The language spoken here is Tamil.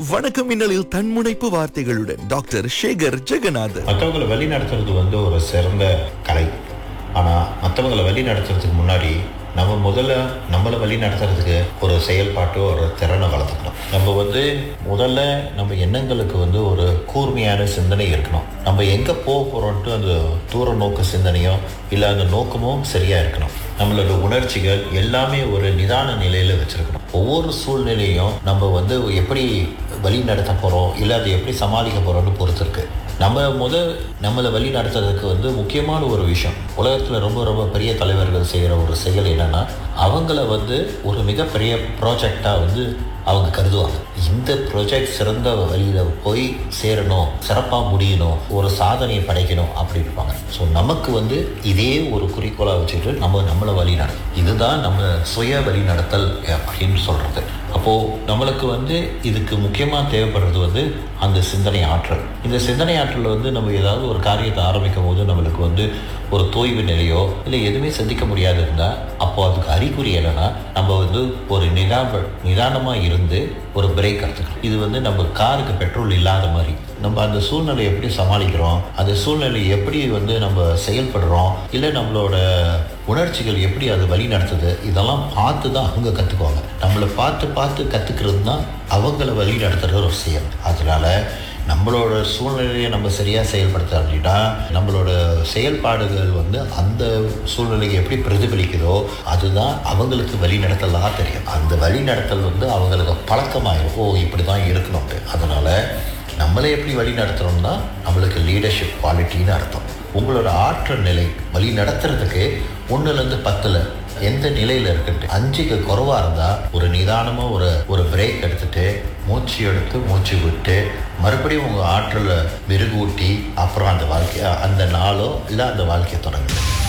வணக்கம் மின்னலில் தன்முனைப்பு வார்த்தைகளுடன் டாக்டர் சேகர் ஜெகநாதன் மற்றவங்களை வழி நடத்துறது வந்து ஒரு சிறந்த கலை ஆனால் மற்றவங்களை வழி நடத்துறதுக்கு முன்னாடி நம்ம முதல்ல நம்மளை வழி நடத்துறதுக்கு ஒரு செயல்பாட்டோ ஒரு திறனை வளர்த்துக்கணும் நம்ம வந்து முதல்ல நம்ம எண்ணங்களுக்கு வந்து ஒரு கூர்மையான சிந்தனை இருக்கணும் நம்ம எங்கே போக போகிறோன்ட்டு அந்த தூர நோக்கு சிந்தனையோ இல்லை அந்த நோக்கமும் சரியாக இருக்கணும் நம்மளோட உணர்ச்சிகள் எல்லாமே ஒரு நிதான நிலையில் வச்சுருக்கணும் ஒவ்வொரு சூழ்நிலையும் நம்ம வந்து எப்படி வழி நடத்த போகிறோம் இல்லை அதை எப்படி சமாளிக்க போகிறோம்னு பொறுத்து இருக்கு நம்ம முதல் நம்மளை வழி நடத்துறதுக்கு வந்து முக்கியமான ஒரு விஷயம் உலகத்தில் ரொம்ப ரொம்ப பெரிய தலைவர்கள் செய்கிற ஒரு செயல் என்னென்னா அவங்கள வந்து ஒரு மிகப்பெரிய ப்ராஜெக்டாக வந்து அவங்க கருதுவாங்க இந்த ப்ராஜெக்ட் சிறந்த வழியில் போய் சேரணும் சிறப்பாக முடியணும் ஒரு சாதனையை படைக்கணும் அப்படி இருப்பாங்க ஸோ நமக்கு வந்து இதே ஒரு குறிக்கோளாக வச்சுட்டு நம்ம நம்மளை வழி நடத்தும் இதுதான் நம்ம சுய வழி நடத்தல் அப்படின்னு சொல்கிறது அப்போது நம்மளுக்கு வந்து இதுக்கு முக்கியமாக தேவைப்படுறது வந்து அந்த சிந்தனை ஆற்றல் இந்த சிந்தனை ஆற்றல் வந்து நம்ம ஏதாவது ஒரு காரியத்தை ஆரம்பிக்கும் போது நம்மளுக்கு வந்து ஒரு தோய்வு நிலையோ இல்லை எதுவுமே சிந்திக்க முடியாது இருந்தால் அப்போ அதுக்கு அறிகுறி என்னன்னா நம்ம வந்து ஒரு நிதான நிதானமாக இருந்து ஒரு பிரேக் எடுத்துக்கணும் இது வந்து நம்ம காருக்கு பெட்ரோல் இல்லாத மாதிரி நம்ம அந்த சூழ்நிலையை எப்படி சமாளிக்கிறோம் அந்த சூழ்நிலையை எப்படி வந்து நம்ம செயல்படுறோம் இல்லை நம்மளோட உணர்ச்சிகள் எப்படி அது வழி நடத்துது இதெல்லாம் பார்த்து தான் அவங்க கற்றுக்குவாங்க நம்மளை பார்த்து பார்த்து கற்றுக்கிறது தான் அவங்கள வழி நடத்துகிற ஒரு செயல் அதனால நம்மளோட சூழ்நிலையை நம்ம சரியாக செயல்படுத்த அப்படின்னா நம்மளோட செயல்பாடுகள் வந்து அந்த சூழ்நிலையை எப்படி பிரதிபலிக்குதோ அதுதான் அவங்களுக்கு வழி நடத்தலாக தெரியும் அந்த வழி நடத்தல் வந்து அவங்களுக்கு பழக்கமாயிரும் ஓ இப்படி தான் இருக்கணும்ட்டு அதனால் நம்மளை எப்படி வழி நடத்துகிறோம்னா நம்மளுக்கு லீடர்ஷிப் குவாலிட்டின்னு அர்த்தம் உங்களோட ஆற்றல் நிலை வழி நடத்துறதுக்கு ஒன்றுலேருந்து பத்தில் எந்த நிலையில் இருக்குன்ட்டு அஞ்சுக்கு குறைவாக இருந்தால் ஒரு நிதானமாக ஒரு ஒரு பிரேக் எடுத்துட்டு மூச்சு எடுத்து மூச்சு விட்டு மறுபடியும் உங்கள் ஆற்றலை மெருகூட்டி அப்புறம் அந்த வாழ்க்கையை அந்த நாளோ இல்லை அந்த வாழ்க்கையை தொடங்குது